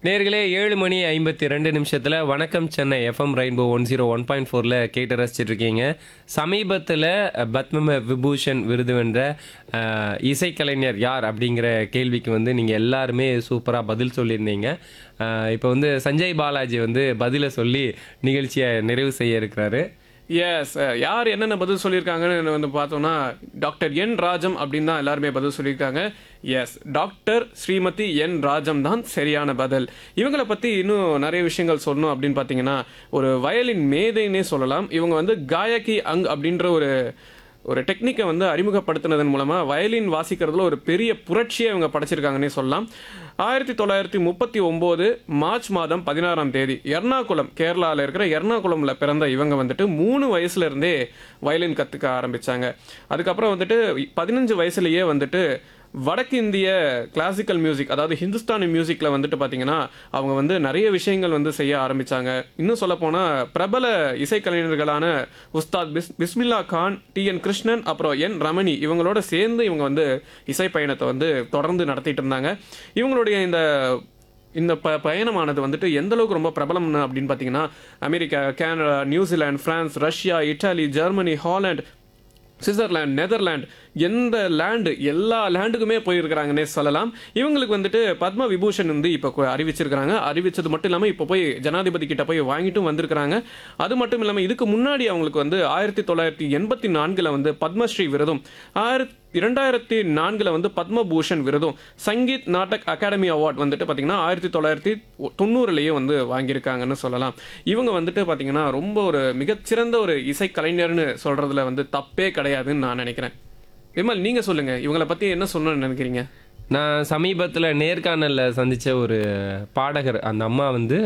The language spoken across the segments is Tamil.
நேர்களே ஏழு மணி ஐம்பத்தி ரெண்டு நிமிஷத்தில் வணக்கம் Chennai FM Rainbow one zero one point ஃபோரில் கேட்டு ரசிச்சிட்டு இருக்கீங்க சமீபத்தில் பத்ம விபூஷன் விருது வென்ற அஹ், இசைக்கலைஞர் யார் அப்படிங்கிற கேள்விக்கு வந்து நீங்கள் எல்லாருமே சூப்பராக பதில் சொல்லியிருந்தீங்க அஹ், இப்போ வந்து சஞ்சய் பாலாஜி வந்து பதிலை சொல்லி நிகழ்ச்சியை நிறைவு செய்ய இருக்கிறாரு எஸ் யார் என்னென்ன பதில் சொல்லியிருக்காங்கன்னு வந்து பார்த்தோம்னா டாக்டர் என் ராஜம் அப்படின்னு தான் எல்லாருமே பதில் சொல்லியிருக்காங்க yes doctor Shrimati N Rajam தான் சரியான பதில் இவங்களை பற்றி இன்னும் நிறைய விஷயங்கள் சொல்லணும் அப்படின்னு பார்த்தீங்கன்னா ஒரு வயலின் மேதைன்னே சொல்லலாம் இவங்க வந்து காயகி அங் அப்படின்ற ஒரு ஒரு டெக்னிக்கை வந்து அறிமுகப்படுத்தினதன் மூலமாக வயலின் வாசிக்கிறதுல ஒரு பெரிய புரட்சியை இவங்க படைச்சிருக்காங்கன்னே சொல்லலாம் ஆயிரத்தி தொள்ளாயிரத்தி முப்பத்தி ஒம்போது மார்ச் மாதம் பதினாறாம் தேதி எர்ணாகுளம் கேரளாவில் இருக்கிற எர்ணாகுளம்ல பிறந்த இவங்க வந்துட்டு மூணு வயசுல இருந்தே வயலின் கற்றுக்க ஆரம்பிச்சாங்க அதுக்கப்புறம் வந்துட்டு பதினஞ்சு வயசுலயே வந்துட்டு வடக்கிந்திய கிளாசிக்கல் மியூசிக் அதாவது ஹிந்துஸ்தானி மியூசிக்கில் வந்துட்டு பார்த்தீங்கன்னா அவங்க வந்து நிறைய விஷயங்கள் வந்து செய்ய ஆரம்பிச்சாங்க இன்னும் சொல்ல போனால் பிரபல இசைக்கலைஞர்களான உஸ்தாத் பிஸ் பிஸ்மில்லா கான் டி என் கிருஷ்ணன் அப்புறம் என் ரமணி இவங்களோட சேர்ந்து இவங்க வந்து இசை பயணத்தை வந்து தொடர்ந்து நடத்திட்டு இருந்தாங்க இவங்களுடைய இந்த இந்த ப பயணமானது வந்துட்டு எந்த அளவுக்கு ரொம்ப பிரபலம்னு அப்படின்னு பார்த்தீங்கன்னா America Canada New Zealand France Russia Italy Germany Holland Switzerland Netherlands எந்த லேண்டு எல்லா லேண்டுக்குமே போயிருக்கிறாங்கன்னே சொல்லலாம் இவங்களுக்கு வந்துட்டு பத்ம விபூஷன் வந்து இப்போ கு- அறிவிச்சிருக்கிறாங்க அறிவிச்சது மட்டும் இல்லாமல் இப்போ போய் ஜனாதிபதி கிட்ட போய் வாங்கிட்டும் வந்திருக்கிறாங்க அது மட்டும் இல்லாமல் இதுக்கு முன்னாடி அவங்களுக்கு வந்து ஆயிரத்தி தொள்ளாயிரத்தி எண்பத்தி நான்கில் வந்து பத்மஸ்ரீ விருதும் ஆயிரத்தி இரண்டாயிரத்தி நான்கில் வந்து பத்மபூஷன் விருதும் சங்கீத் நாடக் அகாடமி அவார்ட் வந்துட்டு பார்த்தீங்கன்னா ஆயிரத்தி தொள்ளாயிரத்தி தொண்ணூறுலேயே வந்து வாங்கியிருக்காங்கன்னு சொல்லலாம் இவங்க வந்துட்டு பார்த்தீங்கன்னா ரொம்ப ஒரு மிகச்சிறந்த ஒரு இசைக்கலைஞர்னு சொல்கிறதுல வந்து தப்பே கிடையாதுன்னு நான் நினைக்கிறேன் விமல் நீங்கள் சொல்லுங்கள் இவங்களை பற்றி என்ன சொல்லணும்னு நினைக்கிறீங்க நான் சமீபத்தில் நேர்காணலில் சந்தித்த ஒரு பாடகர் அந்த அம்மா வந்து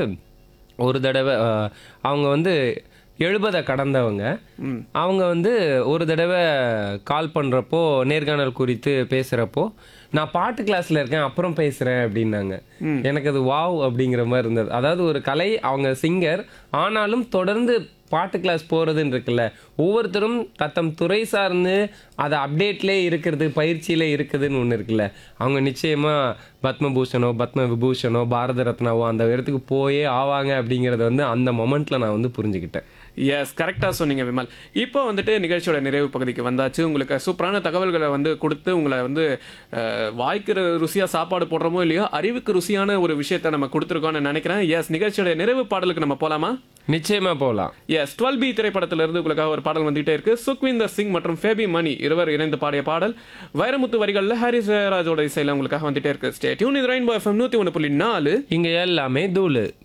ஒரு தடவை அஹ், அவங்க வந்து எழுபதை கடந்தவங்க அவங்க வந்து ஒரு தடவை கால் பண்ணுறப்போ நேர்காணல் குறித்து பேசுகிறப்போ நான் பாட்டு கிளாஸில் இருக்கேன் அப்புறம் பேசுகிறேன் அப்படின்னாங்க எனக்கு அது வாவ் அப்படிங்கிற மாதிரி இருந்தது அதாவது ஒரு கலை அவங்க சிங்கர் ஆனாலும் தொடர்ந்து பாட்டு கிளாஸ் போகிறதுன்னு இருக்குல்ல ஒவ்வொருத்தரும் தத்தம் துறை சார்ந்து அதை அப்டேட்லேயே இருக்கிறது பயிற்சியிலே இருக்குதுன்னு ஒன்று இருக்குல்ல அவங்க நிச்சயமாக பத்மபூஷனோ பத்ம விபூஷனோ பாரத ரத்னாவோ அந்த இடத்துக்கு போயே ஆவாங்க அப்படிங்கிறத வந்து அந்த மொமெண்ட்டில் நான் வந்து புரிஞ்சுக்கிட்டேன் எஸ் கரெக்டாக சொன்னீங்க விமல் இப்போ வந்துட்டு நிகழ்ச்சியோட நிறைவு பகுதிக்கு வந்தாச்சு உங்களுக்கு சூப்பரான தகவல்களை வந்து கொடுத்து உங்களை வந்து அஹ், வாய்க்கு ருசியாக சாப்பாடு போடுறோமோ இல்லையோ அறிவுக்கு ருசியான ஒரு விஷயத்தை நம்ம கொடுத்துருக்கோம்னு நினைக்கிறேன் எஸ் நிகழ்ச்சியோட நிறைவு பாடலுக்கு நம்ம போகலாமா நிச்சயமாக போகலாம் எஸ் டுவெல் பி திரைப்படத்திலிருந்து உங்களுக்காக ஒரு பாடல் வந்துகிட்டே இருக்கு சுக்விந்தர் சிங் மற்றும் ஃபேபி மணி இருவர் இணைந்து பாடிய பாடல் வைரமுத்து வரிகளில் ஹாரிஸ் ஜெயராஜோட இசையில் உங்களுக்காக வந்துட்டே இருக்கு ஸ்டே டியூன் இது ரெயின்போ எஃப்எம் நூற்றி ஒன்று புள்ளி நாலு இங்கே எல்லாமே தூளு